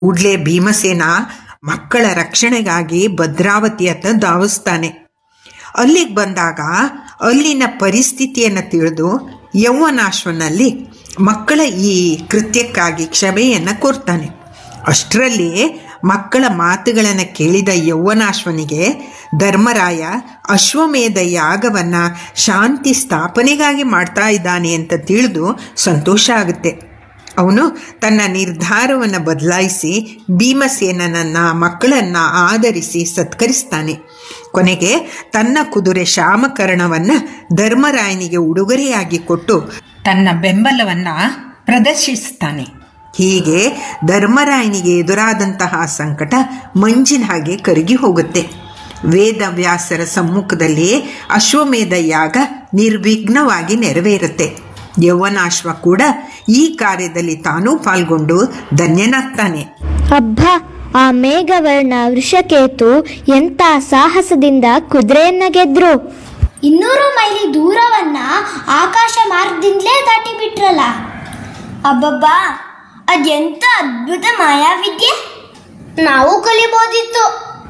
ಕೂಡ್ಲೆ ಭೀಮಸೇನ ಮಕ್ಕಳ ರಕ್ಷಣೆಗಾಗಿ ಭದ್ರಾವತಿಯತ್ತ ಧಾವಿಸ್ತಾನೆ ಅಲ್ಲಿಗೆ ಬಂದಾಗ ಅಲ್ಲಿನ ಪರಿಸ್ಥಿತಿಯನ್ನು ತಿಳಿದು ಯೌವನಾಶ್ವನಲ್ಲಿ ಮಕ್ಕಳ ಈ ಕೃತ್ಯಕ್ಕಾಗಿ ಕ್ಷಮೆಯನ್ನು ಕೋರ್ತಾನೆ ಅಷ್ಟರಲ್ಲಿ ಮಕ್ಕಳ ಮಾತುಗಳನ್ನು ಕೇಳಿದ ಯೌವನಾಶ್ವನಿಗೆ ಧರ್ಮರಾಯ ಅಶ್ವಮೇಧ ಯಾಗವನ್ನು ಶಾಂತಿ ಸ್ಥಾಪನೆಗಾಗಿ ಮಾಡ್ತಾ ಇದ್ದಾನೆ ಅಂತ ತಿಳಿದು ಸಂತೋಷ ಆಗುತ್ತೆ ಅವನು ತನ್ನ ನಿರ್ಧಾರವನ್ನು ಬದಲಾಯಿಸಿ ಭೀಮಸೇನನನ್ನು ಮಕ್ಕಳನ್ನು ಆಧರಿಸಿ ಸತ್ಕರಿಸ್ತಾನೆ ಕೊನೆಗೆ ತನ್ನ ಕುದುರೆ ಶಾಮಕರ್ಣವನ್ನು ಧರ್ಮರಾಯನಿಗೆ ಉಡುಗೊರೆಯಾಗಿ ಕೊಟ್ಟು ತನ್ನ ಬೆಂಬಲವನ್ನು ಪ್ರದರ್ಶಿಸ್ತಾನೆ ಹೀಗೆ ಧರ್ಮರಾಯನಿಗೆ ಎದುರಾದಂತಹ ಸಂಕಟ ಮಂಜಿನ ಹಾಗೆ ಕರಗಿ ಹೋಗುತ್ತೆ ವೇದವ್ಯಾಸರ ಸಮ್ಮುಖದಲ್ಲಿ ಅಶ್ವಮೇಧ ಯಾಗ ನಿರ್ವಿಘ್ನವಾಗಿ ನೆರವೇರುತ್ತೆ ಯೌವನಾಶ್ವ ಕೂಡ ಈ ಕಾರ್ಯದಲ್ಲಿ ತಾನೂ ಪಾಲ್ಗೊಂಡು ಧನ್ಯನಾಗ್ತಾನೆ ಅಬ್ಬ ಆ ಮೇಘವರ್ಣ ವೃಷಕೇತು ಎಂಥ ಸಾಹಸದಿಂದ ಕುದುರೆಯನ್ನ ಗೆದ್ರು ಇನ್ನೂರು ಮೈಲಿ ದೂರವನ್ನ ಆಕಾಶ ಮಾರ್ಗದಿಂದಲೇ ದಾಟಿ ಬಿಟ್ರಲ್ಲ ಅಬ್ಬಬ್ಬಾ ಅದೆಂತ ಅದ್ಭುತ ಮಾಯಾವಿದ್ಯೆ ನಾವು ಕಲಿಬೋದಿತ್ತು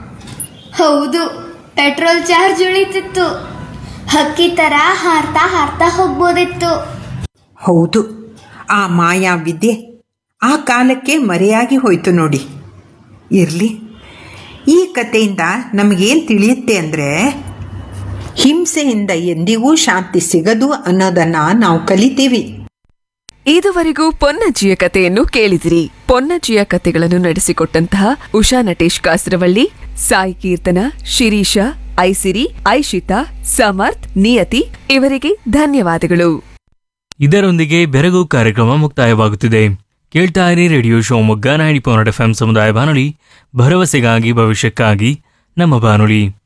ಹೌದು ಪೆಟ್ರೋಲ್ ಚಾರ್ಜ್ ಉಳಿತಿತ್ತು ಹಕ್ಕಿ ತರ ಹಾರ್ತಾ ಹಾರ್ತಾ ಹೋಗ್ಬೋದಿತ್ತು ಹೌದು ಆ ಮಾಯಾವಿದ್ಯೆ ಆ ಕಾಲಕ್ಕೆ ಮರೆಯಾಗಿ ಹೋಯಿತು ನೋಡಿ ಇರಲಿ ಈ ಕಥೆಯಿಂದ ನಮಗೇನು ತಿಳಿಯುತ್ತೆ ಅಂದರೆ ಹಿಂಸೆಯಿಂದ ಎಂದಿಗೂ ಶಾಂತಿ ಸಿಗದು ಅನ್ನೋದನ್ನು ನಾವು ಕಲಿತೀವಿ ಇದುವರೆಗೂ ಪೊನ್ನಜ್ಜಿಯ ಕಥೆಯನ್ನು ಕೇಳಿದಿರಿ ಪೊನ್ನಜ್ಜಿಯ ಕಥೆಗಳನ್ನು ನಡೆಸಿಕೊಟ್ಟಂತಹ ಉಷಾ ನಟೇಶ್ ಕಾಸರವಳ್ಳಿ ಸಾಯಿ ಕೀರ್ತನ ಶಿರೀಷ ಐಸಿರಿ ಐಶಿತಾ ಸಮರ್ಥ್ ನಿಯತಿ ಇವರಿಗೆ ಧನ್ಯವಾದಗಳು ಇದರೊಂದಿಗೆ ಬೆರಗು ಕಾರ್ಯಕ್ರಮ ಮುಕ್ತಾಯವಾಗುತ್ತಿದೆ ಕೇಳ್ತಾ ಇರಿ radio Shivamogga ninety point F M ಸಮುದಾಯ ಬಾನುಲಿ ಭರವಸೆಗಾಗಿ ಭವಿಷ್ಯಕ್ಕಾಗಿ ನಮ್ಮ ಬಾನುಲಿ